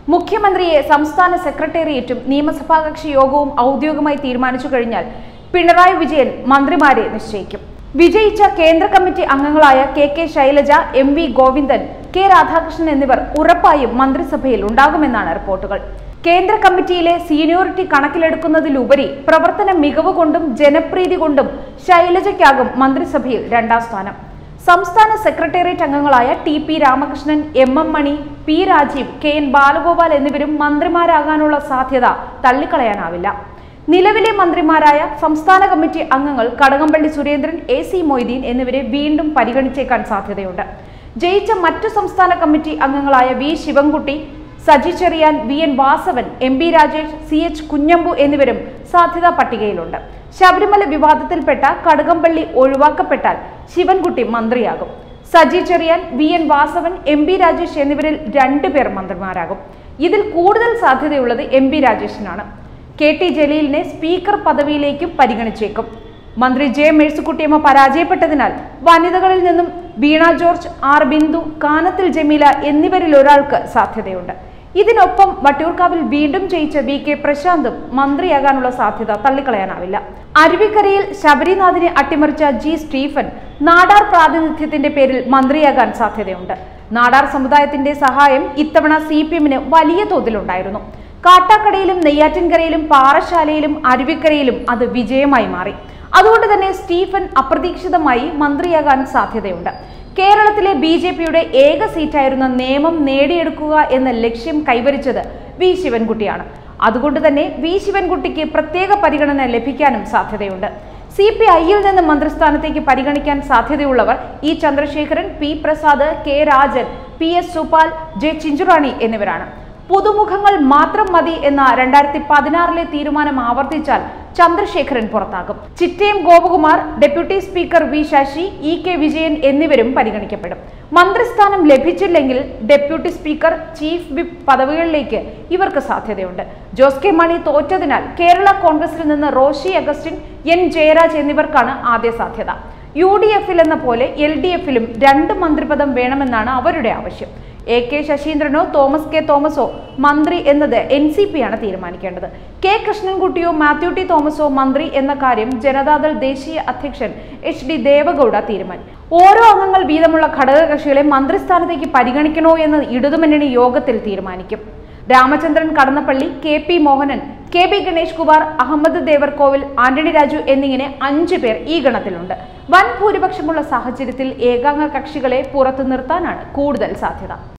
മുഖ്യമന്ത്രിയെ സംസ്ഥാന സെക്രട്ടേറിയറ്റും നിയമസഭാ കക്ഷി യോഗവും ഔദ്യോഗികമായി തീരുമാനിച്ചു കഴിഞ്ഞാൽ പിണറായി വിജയൻ മന്ത്രിമാരെ നിശ്ചയിക്കും വിജയിച്ച കേന്ദ്ര കമ്മിറ്റി അംഗങ്ങളായ K K Shailaja M V Govindan K Radhakrishnan എന്നിവർ ഉറപ്പായും മന്ത്രിസഭയിൽ ഉണ്ടാകുമെന്നാണ് റിപ്പോർട്ടുകൾ കേന്ദ്ര കമ്മിറ്റിയിലെ സീനിയോറിറ്റി കണക്കിലെടുക്കുന്നതിലുപരി പ്രവർത്തന മികവ് കൊണ്ടും ജനപ്രീതി കൊണ്ടും ശൈലജയ്ക്കാകും മന്ത്രിസഭയിൽ രണ്ടാം സ്ഥാനം സംസ്ഥാന സെക്രട്ടേറിയറ്റ് അംഗങ്ങളായ T P Ramakrishnan M M Mani P Rajeev K N Balagopal എന്നിവരും മന്ത്രിമാരാകാനുള്ള സാധ്യത തള്ളിക്കളയാനാവില്ല നിലവിലെ മന്ത്രിമാരായ സംസ്ഥാന കമ്മിറ്റി അംഗങ്ങൾ കടകംപള്ളി സുരേന്ദ്രൻ എ സി മൊയ്തീൻ എന്നിവരെ വീണ്ടും പരിഗണിച്ചേക്കാൻ സാധ്യതയുണ്ട് ജയിച്ച മറ്റു സംസ്ഥാന കമ്മിറ്റി അംഗങ്ങളായ V Sivankutty Saji Cherian V N Vasavan M P Rajesh C H Kunhambu എന്നിവരും സാധ്യതാ പട്ടികയിലുണ്ട് ശബരിമല വിവാദത്തിൽപ്പെട്ട കടകംപള്ളി ഒഴിവാക്കപ്പെട്ടാൽ ശിവൻകുട്ടി മന്ത്രിയാകും Saji Cherian V N Vasavan M P Rajesh എന്നിവരിൽ രണ്ടുപേർ മന്ത്രിമാരാകും ഇതിൽ കൂടുതൽ സാധ്യതയുള്ളത് എം പി രാജേഷിനാണ് കെ ടി ജലീലിനെ സ്പീക്കർ പദവിയിലേക്കും പരിഗണിച്ചേക്കും മന്ത്രി ജെ മേഴ്സിക്കുട്ടിയമ്മ പരാജയപ്പെട്ടതിനാൽ വനിതകളിൽ നിന്നും വീണ ജോർജ് ആർ ബിന്ദു കാനത്തിൽ ജമീല എന്നിവരിൽ ഒരാൾക്ക് സാധ്യതയുണ്ട് ഇതിനൊപ്പം വട്ടിയൂർക്കാവിൽ വീണ്ടും ജയിച്ച വി കെ പ്രശാന്തും മന്ത്രിയാകാനുള്ള സാധ്യത തള്ളിക്കളയാനാവില്ല അരുവിക്കരയിൽ ശബരിനാഥിനെ അട്ടിമറിച്ച ജി സ്റ്റീഫൻ നാടാർ പ്രാതിനിധ്യത്തിന്റെ പേരിൽ മന്ത്രിയാകാൻ സാധ്യതയുണ്ട് നാടാർ സമുദായത്തിന്റെ സഹായം ഇത്തവണ സി പി എമ്മിന് വലിയ തോതിലുണ്ടായിരുന്നു കാട്ടാക്കടയിലും നെയ്യാറ്റിൻകരയിലും പാറശാലയിലും അരുവിക്കരയിലും അത് വിജയമായി മാറി അതുകൊണ്ട് തന്നെ സ്റ്റീഫൻ അപ്രതീക്ഷിതമായി മന്ത്രിയാകാൻ സാധ്യതയുണ്ട് കേരളത്തിലെ ബി ജെ പിയുടെ ഏക സീറ്റായിരുന്ന നിയമം നേടിയെടുക്കുക എന്ന ലക്ഷ്യം കൈവരിച്ചത് വി ശിവൻകുട്ടിയാണ് അതുകൊണ്ട് തന്നെ വി ശിവൻകുട്ടിക്ക് പ്രത്യേക പരിഗണന ലഭിക്കാനും സാധ്യതയുണ്ട് സി പി ഐയിൽ നിന്ന് മന്ത്രിസ്ഥാനത്തേക്ക് പരിഗണിക്കാൻ സാധ്യതയുള്ളവർ E Chandrasekharan P Prasad K Rajan P S Supal J Chinchurani എന്നിവരാണ് പുതുമുഖങ്ങൾ മാത്രം മതി എന്ന രണ്ടായിരത്തി പതിനാറിലെ തീരുമാനം ആവർത്തിച്ചാൽ ചന്ദ്രശേഖരൻ പുറത്താകും Chittayam Gopakumar deputy speaker V Sasi E K Vijayan എന്നിവരും പരിഗണിക്കപ്പെടും മന്ത്രിസ്ഥാനം ലഭിച്ചില്ലെങ്കിൽ ഡെപ്യൂട്ടി സ്പീക്കർ ചീഫ് വിപ്പ് പദവികളിലേക്ക് ഇവർക്ക് സാധ്യതയുണ്ട് ജോസ് കെ മണി തോറ്റതിനാൽ കേരള കോൺഗ്രസിൽ നിന്ന് റോഷി അഗസ്റ്റിൻ എൻ ജയരാജ് എന്നിവർക്കാണ് ആദ്യ സാധ്യത യു ഡി എഫിൽ എന്ന പോലെ എൽ ഡി എഫിലും രണ്ട് മന്ത്രിപദം വേണമെന്നാണ് അവരുടെ ആവശ്യം എ കെ ശശീന്ദ്രനോ തോമസ് കെ തോമസോ മന്ത്രി എന്നത് എൻ സി പി ആണ് തീരുമാനിക്കേണ്ടത് കെ കൃഷ്ണൻകുട്ടിയോ മാത്യു ടി തോമസോ മന്ത്രി എന്ന കാര്യം ജനതാദൾ ദേശീയ അധ്യക്ഷൻ എച്ച് ഡി ദേവഗൌഡ തീരുമാനിക്കും ഓരോ അംഗങ്ങൾ വീതമുള്ള ഘടകകക്ഷികളെ മന്ത്രിസ്ഥാനത്തേക്ക് പരിഗണിക്കണോ എന്ന് ഇടതുമുന്നണി യോഗത്തിൽ തീരുമാനിക്കും Ramachandran Kadannappally K P Mohanan K P Ganesh Kumar Ahammed Devarkovil Antony Raju എന്നിങ്ങനെ അഞ്ചു പേർ ഈ ഗണത്തിലുണ്ട് വൻ ഭൂരിപക്ഷമുള്ള സാഹചര്യത്തിൽ ഏകാംഗ കക്ഷികളെ പുറത്തു നിർത്താനാണ് കൂടുതൽ സാധ്യത